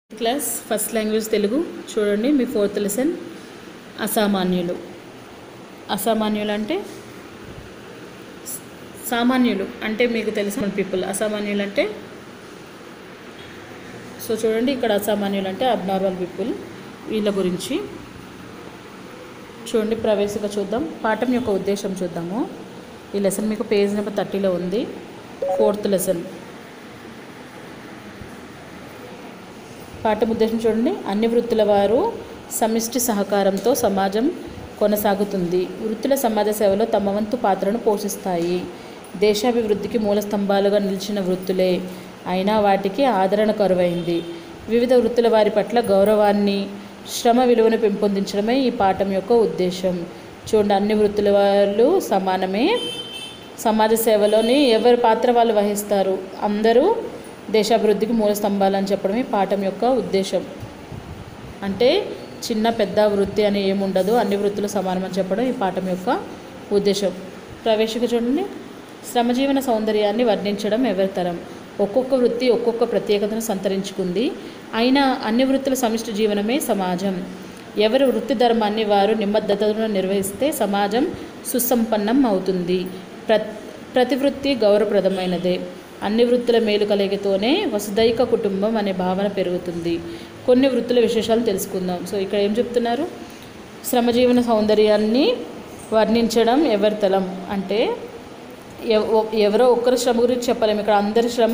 class first language Telugu చూడండి మీ fourth lesson అసామాన్యులు అసామాన్యులు అంటే స- సామాన్యులు అంటే మీకు తెలిసిన పీపుల్ అసామాన్యులు అంటే సో చూడండి ఇక్కడ అసామాన్యులు అంటే అబ్నార్మల్ పీపుల్ వీళ్ళ గురించి చూడండి ప్రవేశిక చూద్దాం పాఠం యొక్క ఉద్దేశం చూద్దాము ఈ లెసన్ మీకు పేజ్ నెంబర్ థర్టీలో ఉంది ఫోర్త్ లెసన్ పాఠం ఉద్దేశం చూడండి అన్ని వృత్తుల వారు సమిష్టి సహకారంతో సమాజం కొనసాగుతుంది వృత్తుల సమాజ సేవలో తమ వంతు పాత్రను పోషిస్తాయి దేశాభివృద్ధికి మూల స్తంభాలుగా నిలిచిన వృత్తులే అయినా వాటికి ఆదరణ కరువైంది వివిధ వృత్తుల వారి పట్ల గౌరవాన్ని శ్రమ విలువను పెంపొందించడమే ఈ పాఠం యొక్క ఉద్దేశం చూడండి అన్ని వృత్తుల వాళ్ళు సమానమే సమాజ సేవలోని ఎవరి పాత్ర వాళ్ళు వహిస్తారు అందరూ దేశాభివృద్ధికి మూల స్తంభాలని చెప్పడమే పాఠం యొక్క ఉద్దేశం అంటే చిన్న పెద్ద వృత్తి అని ఏముండదు అన్ని వృత్తులు సమానమని చెప్పడం ఈ పాఠం యొక్క ఉద్దేశం ప్రవేశిక చూడండి శ్రమజీవన సౌందర్యాన్ని వర్ణించడం ఎవరి తరం ఒక్కొక్క వృత్తి ఒక్కొక్క ప్రత్యేకతను సంతరించుకుంది అయినా అన్ని వృత్తుల సమిష్టి జీవనమే సమాజం ఎవరి వృత్తి ధర్మాన్ని వారు నిబద్ధతను నిర్వహిస్తే సమాజం సుసంపన్నం అవుతుంది ప్ర ప్రతి వృత్తి గౌరవప్రదమైనదే అన్ని వృత్తుల మేలు కలిగితోనే వసుదైక కుటుంబం అనే భావన పెరుగుతుంది కొన్ని వృత్తుల విశేషాలు తెలుసుకుందాం సో ఇక్కడ ఏం చెప్తున్నారు శ్రమజీవన సౌందర్యాన్ని వర్ణించడం ఎవరి తలం అంటే ఎవ- ఒ- ఎవరో ఒక్కరి శ్రమ గురించి చెప్పలేము ఇక్కడ అందరి శ్రమ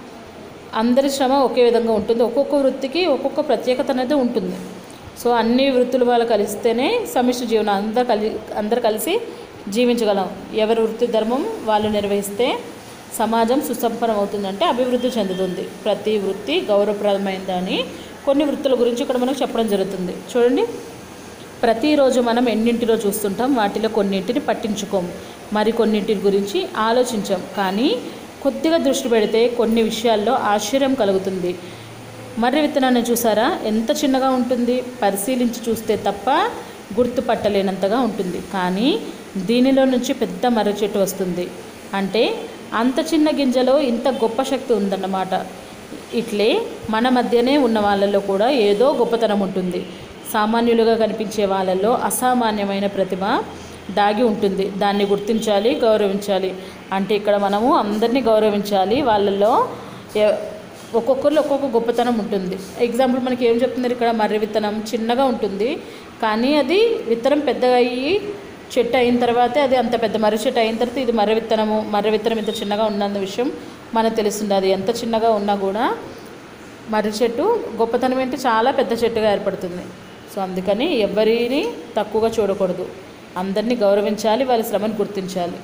అందరి శ్రమ ఒకే విధంగా ఉంటుంది ఒక్కొక్క వృత్తికి ఒక్కొక్క ప్రత్యేకత అనేది ఉంటుంది సో అన్ని వృత్తులు వాళ్ళు కలిస్తేనే సమిష్టి జీవనం అందరు కలి అందరు కలిసి జీవించగలం ఎవరి వృత్తి ధర్మం వాళ్ళు నిర్వహిస్తే సమాజం సుసంపన్నం అవుతుందంటే అభివృద్ధి చెందుతుంది ప్రతి వృత్తి గౌరవప్రదమైందని కొన్ని వృత్తుల గురించి ఇక్కడ మనకు చెప్పడం జరుగుతుంది చూడండి ప్రతిరోజు మనం ఎన్నింటిలో చూస్తుంటాం వాటిలో కొన్నింటిని పట్టించుకోం మరి కొన్నింటి గురించి ఆలోచించాం కానీ కొద్దిగా దృష్టి పెడితే కొన్ని విషయాల్లో ఆశ్చర్యం కలుగుతుంది మర్రి విత్తనాన్ని చూసారా ఎంత చిన్నగా ఉంటుంది పరిశీలించి చూస్తే తప్ప గుర్తుపట్టలేనంతగా ఉంటుంది కానీ దీనిలో నుంచి పెద్ద మర్రి చెట్టు వస్తుంది అంటే అంత చిన్న గింజలో ఇంత గొప్ప శక్తి ఉందన్నమాట ఇట్లే మన మధ్యనే ఉన్న వాళ్ళలో కూడా ఏదో గొప్పతనం ఉంటుంది సామాన్యులుగా కనిపించే వాళ్ళల్లో అసామాన్యమైన ప్రతిభ దాగి ఉంటుంది దాన్ని గుర్తించాలి గౌరవించాలి అంటే ఇక్కడ మనము అందరినీ గౌరవించాలి వాళ్ళల్లో ఎ- ఒక్కొక్కరిలో ఒక్కొక్క గొప్పతనం ఉంటుంది ఎగ్జాంపుల్ మనకి ఏం చెప్తున్నారు ఇక్కడ మర్రి విత్తనం చిన్నగా ఉంటుంది కానీ అది విత్తనం పెద్దగా అయ్యి చెట్టు అయిన తర్వాతే అది అంత పెద్ద మర్రి చెట్టు అయిన తర్వాత ఇది మర్రి విత్తనము మర్రి విత్తనం ఇంత చిన్నగా ఉన్నన్న విషయం మనకు తెలుస్తుంది అది ఎంత చిన్నగా ఉన్నా కూడా మర్రి చెట్టు గొప్పతనం ఏంటి చాలా పెద్ద చెట్టుగా ఏర్పడుతుంది సో అందుకని ఎవరిని తక్కువగా చూడకూడదు అందరినీ గౌరవించాలి వాళ్ళ శ్రమను గుర్తించాలి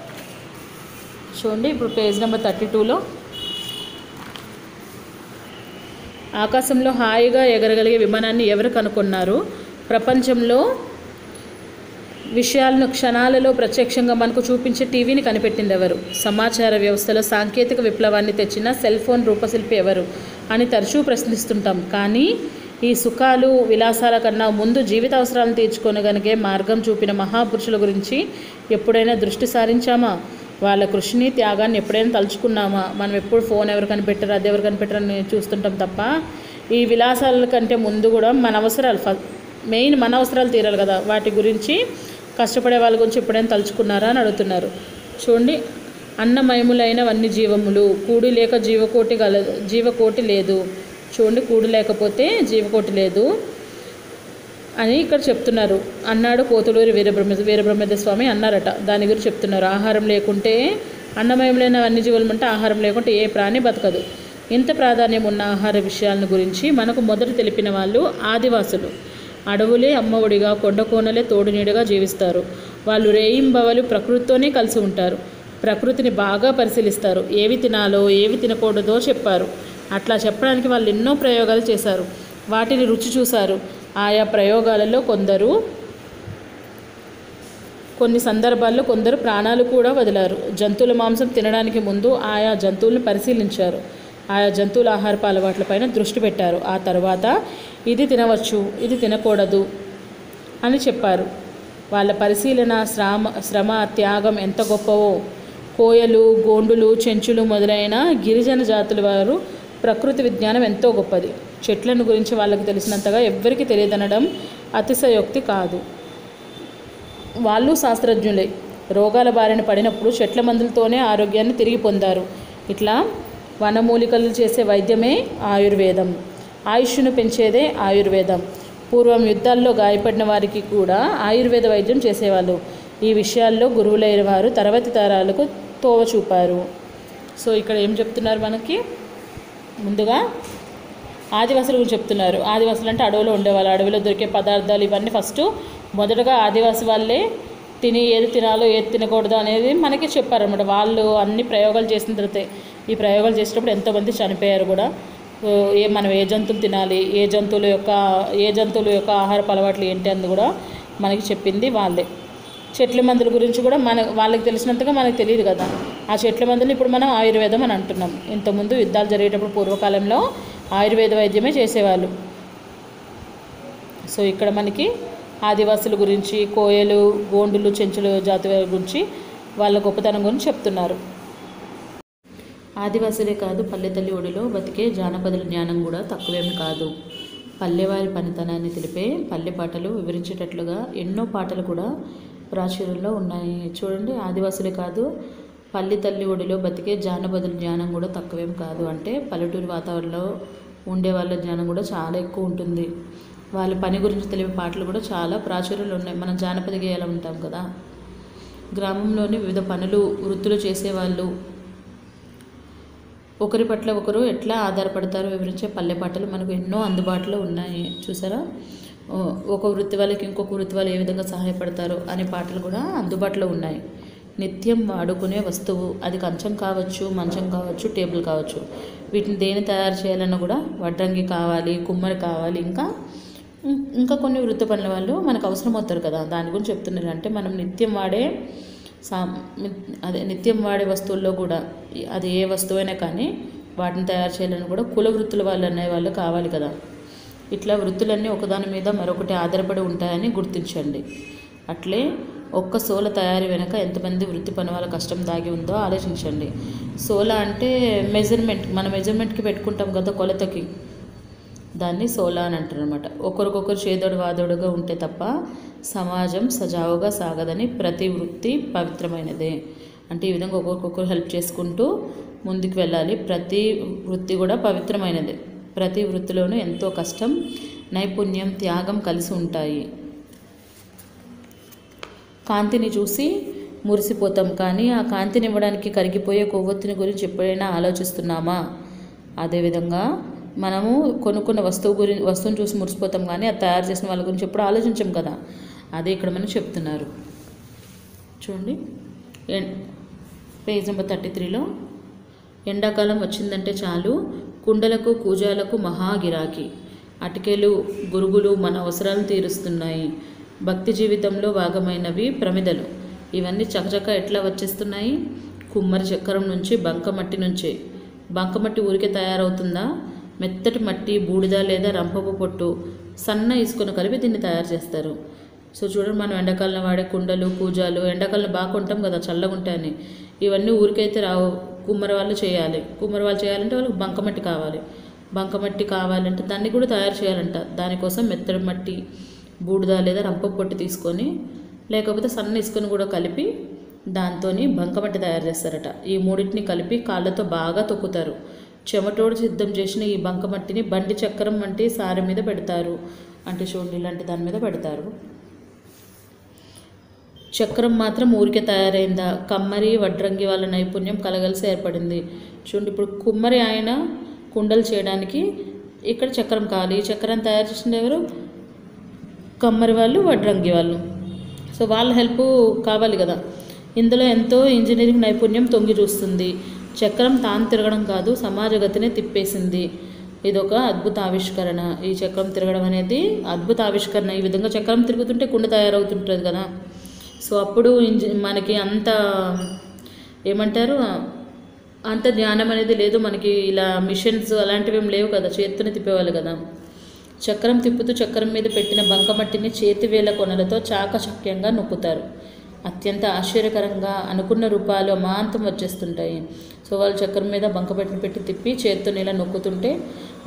చూడండి ఇప్పుడు పేజ్ నెంబర్ థర్టీ టూలో ఆకాశంలో హాయిగా ఎగరగలిగే విమానాన్ని ఎవరు కనుగొన్నారు ప్రపంచంలో విషయాలను క్షణాలలో ప్రత్యక్షంగా మనకు చూపించే టీవీని కనిపెట్టింది ఎవరు సమాచార వ్యవస్థలో సాంకేతిక విప్లవాన్ని తెచ్చిన సెల్ ఫోన్ రూపశిల్పి ఎవరు అని తరచూ ప్రశ్నిస్తుంటాం కానీ ఈ సుఖాలు విలాసాల కన్నా ముందు జీవిత అవసరాలను తీర్చుకొనగలిగే మార్గం చూపిన మహాపురుషుల గురించి ఎప్పుడైనా దృష్టి సారించామా వాళ్ళ కృషిని త్యాగాన్ని ఎప్పుడైనా తలుచుకున్నామా మనం ఎప్పుడు ఫోన్ ఎవరు కనిపెట్టారు అది ఎవరు కనిపెట్టారు అని చూస్తుంటాం తప్ప ఈ విలాసాల కంటే ముందు కూడా మన అవసరాలు ఫ మెయిన్ మన అవసరాలు తీరాలి కదా వాటి గురించి కష్టపడే వాళ్ళ గురించి ఎప్పుడైనా తలుచుకున్నారా అని అడుగుతున్నారు చూడండి అన్నమయములైన వన్య జీవములు కూడి లేక జీవకోటి గల జీవకోటి లేదు చూడండి కూడి లేకపోతే జీవకోటి లేదు అని ఇక్కడ చెప్తున్నారు అన్నాడు కోతులూరి వీరబ్రహ్మ వీరబ్రహ్మేంద్ర స్వామి అన్నారట దాని గురించి చెప్తున్నారు ఆహారం లేకుంటే అన్నమయములైన అన్ని జీవులు అంటే ఆహారం లేకుంటే ఏ ప్రాణి బతకదు ఇంత ప్రాధాన్యం ఉన్న ఆహార విషయాలను గురించి మనకు మొదట తెలిపిన వాళ్ళు ఆదివాసులు అడవులే అమ్మఒడిగా కొండ కోనలే తోడు నీడగా జీవిస్తారు వాళ్ళు రేయింబవలు ప్రకృతితోనే కలిసి ఉంటారు ప్రకృతిని బాగా పరిశీలిస్తారు ఏవి తినాలో ఏవి తినకూడదో చెప్పారు అట్లా చెప్పడానికి వాళ్ళు ఎన్నో ప్రయోగాలు చేశారు వాటిని రుచి చూశారు ఆయా ప్రయోగాలలో కొందరు కొన్ని సందర్భాల్లో కొందరు ప్రాణాలు కూడా వదిలారు జంతువుల మాంసం తినడానికి ముందు ఆయా జంతువులను పరిశీలించారు ఆయా జంతువుల ఆహారపు అలవాట్లపైన దృష్టి పెట్టారు ఆ తర్వాత ఇది తినవచ్చు ఇది తినకూడదు అని చెప్పారు వాళ్ళ పరిశీలన శ్రమ శ్రమ త్యాగం ఎంత గొప్పవో కోయలు గోండులు చెంచులు మొదలైన గిరిజన జాతుల వారు ప్రకృతి విజ్ఞానం ఎంతో గొప్పది చెట్లను గురించి వాళ్ళకి తెలిసినంతగా ఎవ్వరికీ తెలియదనడం అతిశయోక్తి కాదు వాళ్ళు శాస్త్రజ్ఞులే రోగాల బారిన పడినప్పుడు చెట్ల మందులతోనే ఆరోగ్యాన్ని తిరిగి పొందారు ఇట్లా వనమూలికలు చేసే వైద్యమే ఆయుర్వేదం ఆయుష్ను పెంచేదే ఆయుర్వేదం పూర్వం యుద్ధాల్లో గాయపడిన వారికి కూడా ఆయుర్వేద వైద్యం చేసేవాళ్ళు ఈ విషయాల్లో గురువులైన వారు తర్వాతి తరాలకు తోవ చూపారు సో ఇక్కడ ఏం చెప్తున్నారు మనకి ముందుగా ఆదివాసుల గురించి చెప్తున్నారు ఆదివాసులు అంటే అడవిలో ఉండేవాళ్ళు అడవిలో దొరికే పదార్థాలు ఇవన్నీ ఫస్ట్ మొదటగా ఆదివాసి వాళ్ళే తిని ఏది తినాలో ఏది తినకూడదు అనేది మనకి చెప్పారన్నమాట వాళ్ళు అన్ని ప్రయోగాలు చేసిన తర్వాత ఈ ప్రయోగాలు చేసేటప్పుడు ఎంతోమంది చనిపోయారు కూడా ఓ, ఏ మనం ఏ జంతువులు తినాలి ఏ జంతువుల యొక్క ఏ జంతువుల యొక్క ఆహారపు అలవాట్లు ఏంటి అని కూడా మనకి చెప్పింది వాళ్ళే చెట్ల మందుల గురించి కూడా మన వాళ్ళకి తెలిసినంతగా మనకు తెలియదు కదా ఆ చెట్ల మందులు ఇప్పుడు మనం ఆయుర్వేదం అని అంటున్నాం ఇంతకుముందు యుద్ధాలు జరిగేటప్పుడు పూర్వకాలంలో ఆయుర్వేద వైద్యమే చేసేవాళ్ళు సో ఇక్కడ మనకి ఆదివాసుల గురించి కోయలు గోండులు చెంచులు జాతి వారి గురించి వాళ్ళ గొప్పతనం గురించి చెప్తున్నారు ఆదివాసులే కాదు పల్లె తల్లి ఒడిలో బతికే జానపదుల జ్ఞానం కూడా తక్కువేమి కాదు పల్లెవారి పనితనాన్ని తెలిపే పల్లె పాటలు వివరించేటట్లుగా ఎన్నో పాటలు కూడా ప్రాచుర్యంలో ఉన్నాయి చూడండి ఆదివాసులే కాదు పల్లె తల్లి ఒడిలో బతికే జానపదుల జ్ఞానం కూడా తక్కువేం కాదు అంటే పల్లెటూరు వాతావరణంలో ఉండే వాళ్ళ జ్ఞానం కూడా చాలా ఎక్కువ ఉంటుంది వాళ్ళ పని గురించి తెలిపే పాటలు కూడా చాలా ప్రాచుర్యంలో ఉన్నాయి మనం జానపద గేయాలు ఉంటాం కదా గ్రామంలోని వివిధ పనులు వృత్తులు చేసేవాళ్ళు ఒకరి పట్ల ఒకరు ఎట్లా ఆధారపడతారో వివరించే పల్లె పాటలు మనకు ఎన్నో అందుబాటులో ఉన్నాయి చూసారా ఓ, ఒక వృత్తి వాళ్ళకి ఇంకొక వృత్తి వాళ్ళు ఏ విధంగా సహాయపడతారో అనే పాటలు కూడా అందుబాటులో ఉన్నాయి నిత్యం వాడుకునే వస్తువు అది కంచం కావచ్చు మంచం కావచ్చు టేబుల్ కావచ్చు వీటిని దేని తయారు చేయాలన్నా కూడా వడ్రంగి కావాలి కుమ్మరి కావాలి ఇంకా ఇం- ఇంకా కొన్ని వృత్తి పనుల వాళ్ళు మనకు అవసరం అవుతారు కదా దాని గురించి చెప్తున్నారు అంటే మనం నిత్యం వాడే సా ని- అదే నిత్యం వాడే వస్తువుల్లో కూడా ఈ- అది ఏ వస్తువైనా కానీ వాటిని తయారు చేయాలని కూడా కుల వృత్తుల వాళ్ళు అనే వాళ్ళు కావాలి కదా ఇట్లా వృత్తులన్నీ ఒకదాని మీద మరొకటి ఆధారపడి ఉంటాయని గుర్తించండి అట్లే ఒక్క సోల తయారీ వెనక ఎంతమంది వృత్తి పని వాళ్ళ కష్టం దాగి ఉందో ఆలోచించండి సోల అంటే మెజర్మెంట్ మన మెజర్మెంట్కి పెట్టుకుంటాం కదా కొలతకి దాన్ని సోలా అని అంటారు అనమాట ఒకరికొకరు చేదోడు వాదోడుగా ఉంటే తప్ప సమాజం సజావుగా సాగదని ప్రతి వృత్తి పవిత్రమైనదే అంటే ఈ విధంగా ఒకరికొకరు హెల్ప్ చేసుకుంటూ ముందుకు వెళ్ళాలి ప్రతి వృత్తి కూడా పవిత్రమైనదే ప్రతి వృత్తిలోనూ ఎంతో కష్టం నైపుణ్యం త్యాగం కలిసి ఉంటాయి కాంతిని చూసి మురిసిపోతాం కానీ ఆ కాంతిని ఇవ్వడానికి కరిగిపోయే కొవ్వొత్తిని గురించి ఎప్పుడైనా ఆలోచిస్తున్నామా అదేవిధంగా మనము కొనుక్కున్న వస్తువు గురించి వస్తువుని చూసి మురిసిపోతాం కానీ అది తయారు చేసిన వాళ్ళ గురించి ఎప్పుడు ఆలోచించం కదా అదే ఇక్కడ మనకు చెప్తున్నారు చూడండి ఎన్- పేజ్ నెంబర్ థర్టీ త్రీలో ఎండాకాలం వచ్చిందంటే చాలు కుండలకు కూజాలకు మహా గిరాకీ అటికెలు గురుగులు మన అవసరాలను తీరుస్తున్నాయి భక్తి జీవితంలో భాగమైనవి ప్రమిదలు ఇవన్నీ చకచక ఎట్లా వచ్చేస్తున్నాయి కుమ్మరి చక్రం నుంచి బంకమట్టి నుంచే బంకమట్టి ఊరికే తయారవుతుందా మెత్తటి మట్టి బూడిద లేదా రంపపు పొట్టు సన్న ఇసుకను కలిపి దీన్ని తయారు చేస్తారు సో చూడండి మనం ఎండాకాలం వాడే కుండలు కూజాలు ఎండాకాలం బాగా కొంటాం కదా చల్లగా ఉంటాయని ఇవన్నీ ఊరికైతే రావు కుమ్మరి వాళ్ళు చేయాలి కుమ్మరి వాళ్ళు చేయాలంటే వాళ్ళకి బంకమట్టి కావాలి బంకమట్టి కావాలంటే దాన్ని కూడా తయారు చేయాలంట దానికోసం మెత్తడి మట్టి బూడిద లేదా రంప పొట్టి తీసుకొని లేకపోతే సన్న ఇసుకను కూడా కలిపి దాంతో బంకమట్టి తయారు చేస్తారట ఈ మూడింటిని కలిపి కాళ్ళతో బాగా తొక్కుతారు చెమటోడు సిద్ధం చేసిన ఈ బంకమట్టిని బండి చక్రం వంటి సారె మీద పెడతారు అంటే చూడండి ఇలాంటి దాని మీద పెడతారు చక్రం మాత్రం ఊరికే తయారైందా కమ్మరి వడ్రంగి వాళ్ళ నైపుణ్యం కలగలిసి ఏర్పడింది చూడండి ఇప్పుడు కుమ్మరి ఆయన కుండలు చేయడానికి ఇక్కడ చక్రం కావాలి ఈ చక్రం తయారు చేసింది ఎవరు కమ్మరి వాళ్ళు వడ్రంగి వాళ్ళు సో వాళ్ళ హెల్ప్ కావాలి కదా ఇందులో ఎంతో ఇంజనీరింగ్ నైపుణ్యం తొంగి చూస్తుంది చక్రం తాను తిరగడం కాదు సమాజ గతినే తిప్పేసింది ఇదొక అద్భుత ఆవిష్కరణ ఈ చక్రం తిరగడం అనేది అద్భుత ఆవిష్కరణ ఈ విధంగా చక్రం తిరుగుతుంటే కుండ తయారవుతుంటుంది కదా సో అప్పుడు ఇంజ మనకి అంత ఏమంటారు అంత జ్ఞానం అనేది లేదు మనకి ఇలా మిషన్స్ అలాంటివి ఏం లేవు కదా చేత్తోనే తిప్పేవాళ్ళు కదా చక్రం తిప్పుతూ చక్రం మీద పెట్టిన బంకమట్టిని చేతివేల కొనలతో చాకచక్యంగా నొక్కుతారు అత్యంత ఆశ్చర్యకరంగా అనుకున్న రూపాలు అమాంతం వచ్చేస్తుంటాయి సో వాళ్ళు చక్రం మీద బంకమట్టిని పెట్టి తిప్పి చేత్తో ఇలా నొక్కుతుంటే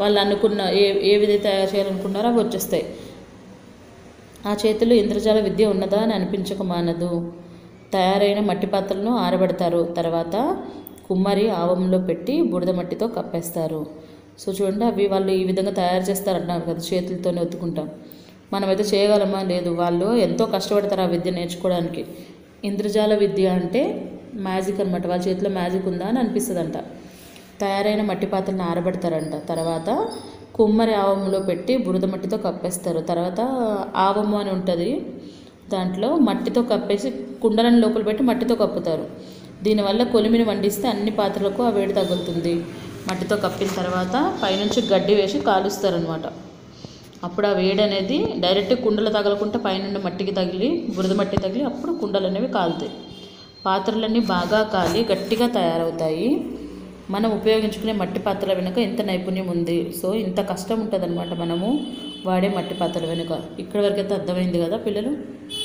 వాళ్ళు అనుకున్న ఏ ఏ విధంగా తయారు చేయాలనుకున్నారో అవి వచ్చేస్తాయి ఆ చేతిలో ఇంద్రజాల విద్య ఉన్నదా అని అనిపించక మానదు తయారైన మట్టి పాత్రలను ఆరబెడతారు తర్వాత కుమ్మరి ఆవంలో పెట్టి బురద మట్టితో కప్పేస్తారు సో చూడండి అవి వాళ్ళు ఈ విధంగా తయారు చేస్తారంటున్నారు కదా చేతులతోనే ఒత్తుకుంటాం మనమైతే చేయగలమా లేదు వాళ్ళు ఎంతో కష్టపడతారు ఆ విద్య నేర్చుకోవడానికి ఇంద్రజాల విద్య అంటే మ్యాజిక్ అనమాట వాళ్ళ చేతిలో మ్యాజిక్ ఉందా అని అనిపిస్తుందంట తయారైన మట్టి పాత్రలను ఆరబెడతారంట తర్వాత కుమ్మరి ఆవములో పెట్టి బురద మట్టితో కప్పేస్తారు తర్వాత ఆవము అని ఉంటుంది దాంట్లో మట్టితో కప్పేసి కుండలను లోపల పెట్టి మట్టితో కప్పుతారు దీనివల్ల కొలిమిని వండిస్తే అన్ని పాత్రలకు ఆ వేడి తగులుతుంది మట్టితో కప్పిన తర్వాత పైనుంచి గడ్డి వేసి కాలుస్తారనమాట అప్పుడు ఆ వేడి అనేది డైరెక్ట్ కుండలు తగలకుండా పైనుండి మట్టికి తగిలి బురద మట్టి తగిలి అప్పుడు కుండలు అనేవి కాలుతాయి పాత్రలన్నీ బాగా కాలి గట్టిగా తయారవుతాయి మనం ఉపయోగించుకునే మట్టి పాత్రల వెనుక ఇంత నైపుణ్యం ఉంది సో ఇంత కష్టం ఉంటుంది మనము వాడే మట్టి పాత్రల వెనుక ఇక్కడ వరకైతే అర్థమైంది కదా పిల్లలు